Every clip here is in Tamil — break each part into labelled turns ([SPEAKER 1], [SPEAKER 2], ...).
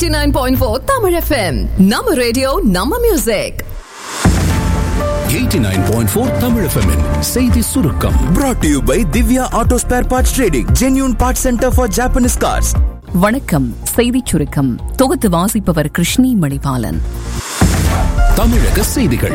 [SPEAKER 1] 89.4 Tamil FM. நம்ம ரேடியோ நம்ம மியூசிக்
[SPEAKER 2] 89.4 Tamil FM -இன் செய்தி சுருக்கம்
[SPEAKER 3] brought to you by Divya Auto Spare Parts Trading, genuine parts center for Japanese cars.
[SPEAKER 4] வணக்கம் செய்திச் சுருக்கம் தொகுத்து வாசிப்பவர் கிருஷ்ணி மணிபாலன்
[SPEAKER 2] தமிழக செய்திகள்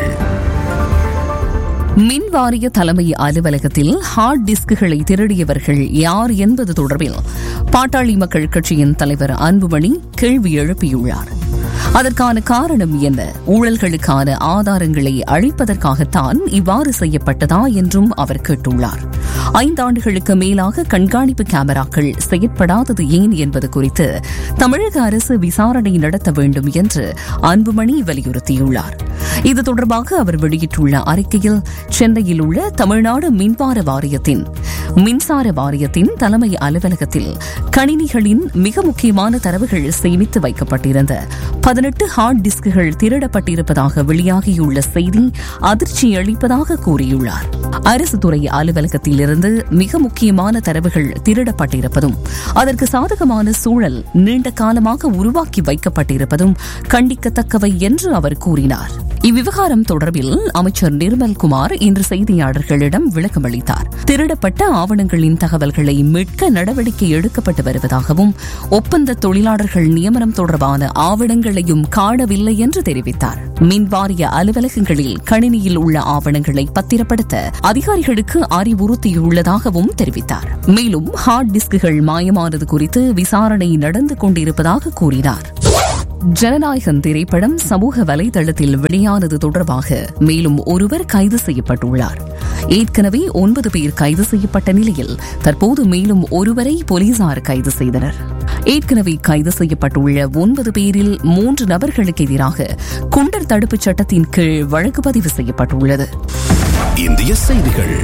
[SPEAKER 4] மின் வாரிய தலைமை அலுவலகத்தில் ஹார்ட் டிஸ்குகளை திருடியவர்கள் யார் என்பது தொடர்பில் பாட்டாளி மக்கள் கட்சியின் தலைவர் அன்புமணி கேள்வி எழுப்பியுள்ளார் அதற்கான காரணம் என்ன ஊழல்களுக்கான ஆதாரங்களை அழிப்பதற்காகத்தான் இவ்வாறு செய்யப்பட்டதா என்றும் அவர் கேட்டுள்ளார் ஐந்தாண்டுகளுக்கு மேலாக கண்காணிப்பு கேமராக்கள் செயற்படாதது ஏன் என்பது குறித்து தமிழக அரசு விசாரணை நடத்த வேண்டும் என்று அன்புமணி வலியுறுத்தியுள்ளார் இது தொடர்பாக அவர் வெளியிட்டுள்ள அறிக்கையில் சென்னையில் உள்ள தமிழ்நாடு மின்வார வாரியத்தின் மின்சார வாரியத்தின் தலைமை அலுவலகத்தில் கணினிகளின் மிக முக்கியமான தரவுகள் சேமித்து வைக்கப்பட்டிருந்த பதினெட்டு ஹார்ட் டிஸ்குகள் திருடப்பட்டிருப்பதாக வெளியாகியுள்ள செய்தி அதிர்ச்சி அளிப்பதாக கூறியுள்ளார் அரசு துறை அலுவலகத்தில் இருந்து மிக முக்கியமான தரவுகள் திருடப்பட்டிருப்பதும் அதற்கு சாதகமான சூழல் நீண்ட காலமாக உருவாக்கி வைக்கப்பட்டிருப்பதும் கண்டிக்கத்தக்கவை என்று அவர் கூறினார் இவ்விவகாரம் தொடர்பில் அமைச்சர் நிர்மல்குமார் இன்று செய்தியாளர்களிடம் விளக்கமளித்தார் திருடப்பட்ட ஆவணங்களின் தகவல்களை மீட்க நடவடிக்கை எடுக்கப்பட்டு வருவதாகவும் ஒப்பந்த தொழிலாளர்கள் நியமனம் தொடர்பான ஆவணங்களையும் காணவில்லை என்று தெரிவித்தார் மின்வாரிய அலுவலகங்களில் கணினியில் உள்ள ஆவணங்களை பத்திரப்படுத்த அதிகாரிகளுக்கு அறிவுறுத்தியுள்ளதாகவும் தெரிவித்தார் மேலும் ஹார்ட் டிஸ்குகள் மாயமானது குறித்து விசாரணை நடந்து கொண்டிருப்பதாக கூறினார் ஜனநாயகன் திரைப்படம் சமூக வலைதளத்தில் வெளியானது தொடர்பாக மேலும் ஒருவர் கைது செய்யப்பட்டுள்ளார் ஏற்கனவே ஒன்பது பேர் கைது செய்யப்பட்ட நிலையில் தற்போது மேலும் ஒருவரை போலீசார் கைது செய்தனர் ஏற்கனவே கைது செய்யப்பட்டுள்ள ஒன்பது பேரில் மூன்று நபர்களுக்கு எதிராக குண்டர் தடுப்புச் சட்டத்தின் கீழ் வழக்கு பதிவு செய்யப்பட்டுள்ளது
[SPEAKER 2] இந்திய செய்திகள்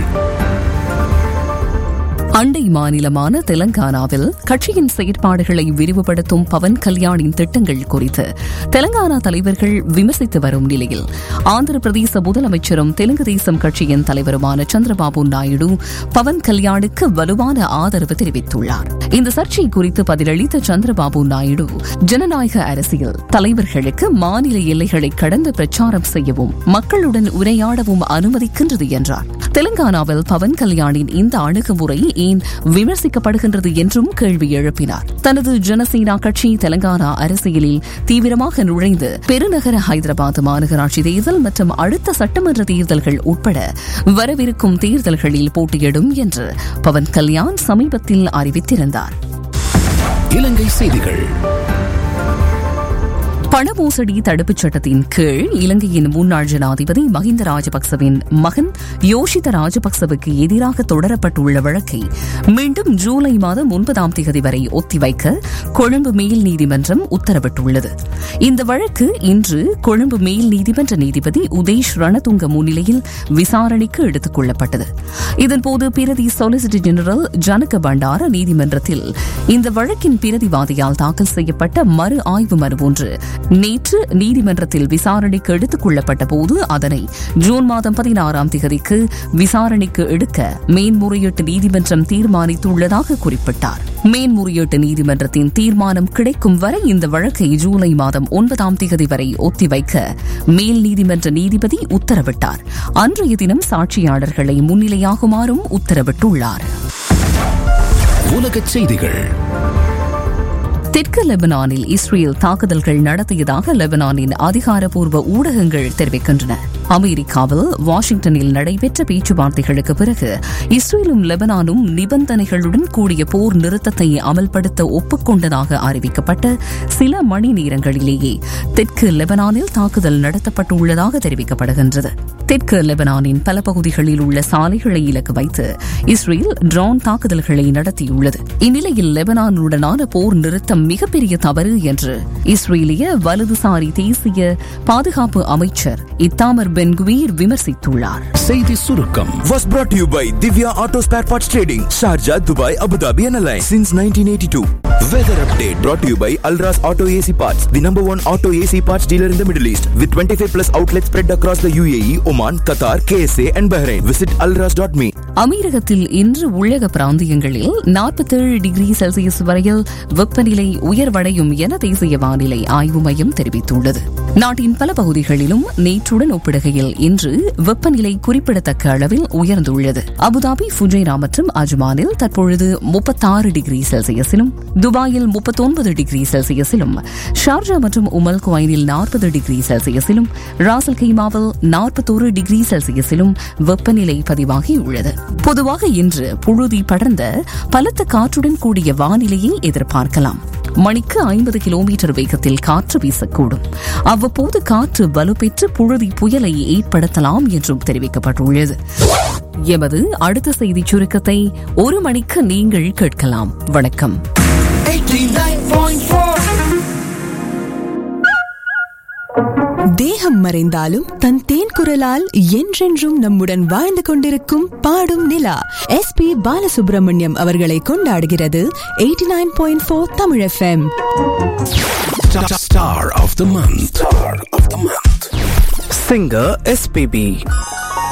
[SPEAKER 4] அண்டை மாநிலமான தெலங்கானாவில் கட்சியின் செயற்பாடுகளை விரிவுபடுத்தும் பவன் கல்யாணின் திட்டங்கள் குறித்து தெலங்கானா தலைவர்கள் விமர்சித்து வரும் நிலையில் ஆந்திர பிரதேச முதலமைச்சரும் தெலுங்கு தேசம் கட்சியின் தலைவருமான சந்திரபாபு நாயுடு பவன் கல்யாணுக்கு வலுவான ஆதரவு தெரிவித்துள்ளார் இந்த சர்ச்சை குறித்து பதிலளித்த சந்திரபாபு நாயுடு ஜனநாயக அரசியல் தலைவர்களுக்கு மாநில எல்லைகளை கடந்து பிரச்சாரம் செய்யவும் மக்களுடன் உரையாடவும் அனுமதிக்கின்றது என்றார் தெலங்கானாவில் பவன் கல்யாணின் இந்த அணுகுமுறை ஏன் விமர்சிக்கப்படுகின்றது என்றும் கேள்வி எழுப்பினார் தனது ஜனசேனா கட்சி தெலங்கானா அரசியலில் தீவிரமாக நுழைந்து பெருநகர ஹைதராபாத் மாநகராட்சி தேர்தல் மற்றும் அடுத்த சட்டமன்ற தேர்தல்கள் உட்பட வரவிருக்கும் தேர்தல்களில் போட்டியிடும் என்று பவன் கல்யாண் சமீபத்தில் அறிவித்திருந்தார்
[SPEAKER 2] இலங்கை செய்திகள்
[SPEAKER 4] பண மோசடி தடுப்புச் சட்டத்தின் கீழ் இலங்கையின் முன்னாள் ஜனாதிபதி மஹிந்த ராஜபக்சவின் மகன் யோஷித ராஜபக்சவுக்கு எதிராக தொடரப்பட்டுள்ள வழக்கை மீண்டும் ஜூலை மாதம் ஒன்பதாம் தேதி வரை ஒத்திவைக்க கொழும்பு மேல் நீதிமன்றம் உத்தரவிட்டுள்ளது இந்த வழக்கு இன்று கொழும்பு மேல் நீதிமன்ற நீதிபதி உதேஷ் ரணதுங்க முன்னிலையில் விசாரணைக்கு எடுத்துக் கொள்ளப்பட்டது இதன்போது பிரதி சொலிசிட்டர் ஜெனரல் ஜனக பண்டார நீதிமன்றத்தில் இந்த வழக்கின் பிரதிவாதியால் தாக்கல் செய்யப்பட்ட மறு ஆய்வு மனு ஒன்று நேற்று நீதிமன்றத்தில் விசாரணைக்கு எடுத்துக் கொள்ளப்பட்ட போது அதனை ஜூன் மாதம் பதினாறாம் தேதிக்கு விசாரணைக்கு எடுக்க மேன்முறையீட்டு நீதிமன்றம் தீர்மானித்துள்ளதாக குறிப்பிட்டார் மேன்முறையீட்டு நீதிமன்றத்தின் தீர்மானம் கிடைக்கும் வரை இந்த வழக்கை ஜூலை மாதம் ஒன்பதாம் தேதி வரை ஒத்திவைக்க மேல் நீதிமன்ற நீதிபதி உத்தரவிட்டார் அன்றைய தினம் சாட்சியாளர்களை முன்னிலையாகுமாறும் உத்தரவிட்டுள்ளார்
[SPEAKER 2] உலகச் செய்திகள்
[SPEAKER 4] தெற்கு லெபனானில் இஸ்ரேல் தாக்குதல்கள் நடத்தியதாக லெபனானின் அதிகாரப்பூர்வ ஊடகங்கள் தெரிவிக்கின்றன அமெரிக்காவில் வாஷிங்டனில் நடைபெற்ற பேச்சுவார்த்தைகளுக்கு பிறகு இஸ்ரேலும் லெபனானும் நிபந்தனைகளுடன் கூடிய போர் நிறுத்தத்தை அமல்படுத்த ஒப்புக்கொண்டதாக அறிவிக்கப்பட்ட சில மணி நேரங்களிலேயே தெற்கு லெபனானில் தாக்குதல் நடத்தப்பட்டுள்ளதாக தெரிவிக்கப்படுகின்றது தெற்கு லெபனானின் பல பகுதிகளில் உள்ள சாலைகளை இலக்கு வைத்து இஸ்ரேல் ட்ரோன் தாக்குதல்களை நடத்தியுள்ளது இந்நிலையில் லெபனானுடனான போர் நிறுத்தம் மிகப்பெரிய தவறு என்று இஸ்ரேலிய வலதுசாரி தேசிய பாதுகாப்பு அமைச்சர் இத்தாமர் பென்குவீர் விமர்சித்துள்ளார்
[SPEAKER 2] செய்தி சுருக்கம்
[SPEAKER 3] Was brought to you by Divya Auto Spare Parts Trading, Sharjah, Dubai, Abu Dhabi, and Alliance since 1982. Weather update brought to you by Alras Auto AC Parts, the number one auto AC parts dealer in the Middle East, with 25 plus outlets spread across the UAE, Oman, Qatar, KSA, and Bahrain. Visit alras.me.
[SPEAKER 4] அமீரகத்தில் இன்று உள்ளக பிராந்தியங்களில் நாற்பத்தேழு டிகிரி செல்சியஸ் வரையில் வெப்பநிலை உயர்வடையும் என தேசிய வானிலை ஆய்வு மையம் தெரிவித்துள்ளது நாட்டின் பல பகுதிகளிலும் நேற்றுடன் ஒப்பிடுகையில் இன்று வெப்பநிலை குறிப்பிடத்தக்க அளவில் உயர்ந்துள்ளது அபுதாபி ஃபுஜைரா மற்றும் அஜ்மானில் தற்பொழுது முப்பத்தாறு டிகிரி செல்சியஸிலும் துபாயில் முப்பத்தொன்பது டிகிரி செல்சியஸிலும் ஷார்ஜா மற்றும் உமல் குவைனில் நாற்பது டிகிரி செல்சியஸிலும் ராசல் கைமாவில் நாற்பத்தோரு டிகிரி செல்சியஸிலும் வெப்பநிலை பதிவாகியுள்ளது பொதுவாக இன்று புழுதி படர்ந்த பலத்த காற்றுடன் கூடிய வானிலையை எதிர்பார்க்கலாம் மணிக்கு ஐம்பது கிலோமீட்டர் வேகத்தில் காற்று வீசக்கூடும் அவ்வப்போது காற்று வலுப்பெற்று புழுதி புயலை ஏற்படுத்தலாம் என்றும் தெரிவிக்கப்பட்டுள்ளது எமது அடுத்த செய்திச் சுருக்கத்தை ஒரு மணிக்கு நீங்கள் கேட்கலாம் வணக்கம்
[SPEAKER 5] தேகம் மறைந்தாலும் தன் தேன் குரலால் என்றென்றும் நம்முடன் வாழ்ந்து கொண்டிருக்கும் பாடும் நிலா எஸ் பி பாலசுப்ரமணியம் அவர்களை கொண்டாடுகிறது eighty nine point four Tamil FM
[SPEAKER 2] Star of the month. Star of the month.
[SPEAKER 6] Singer SPB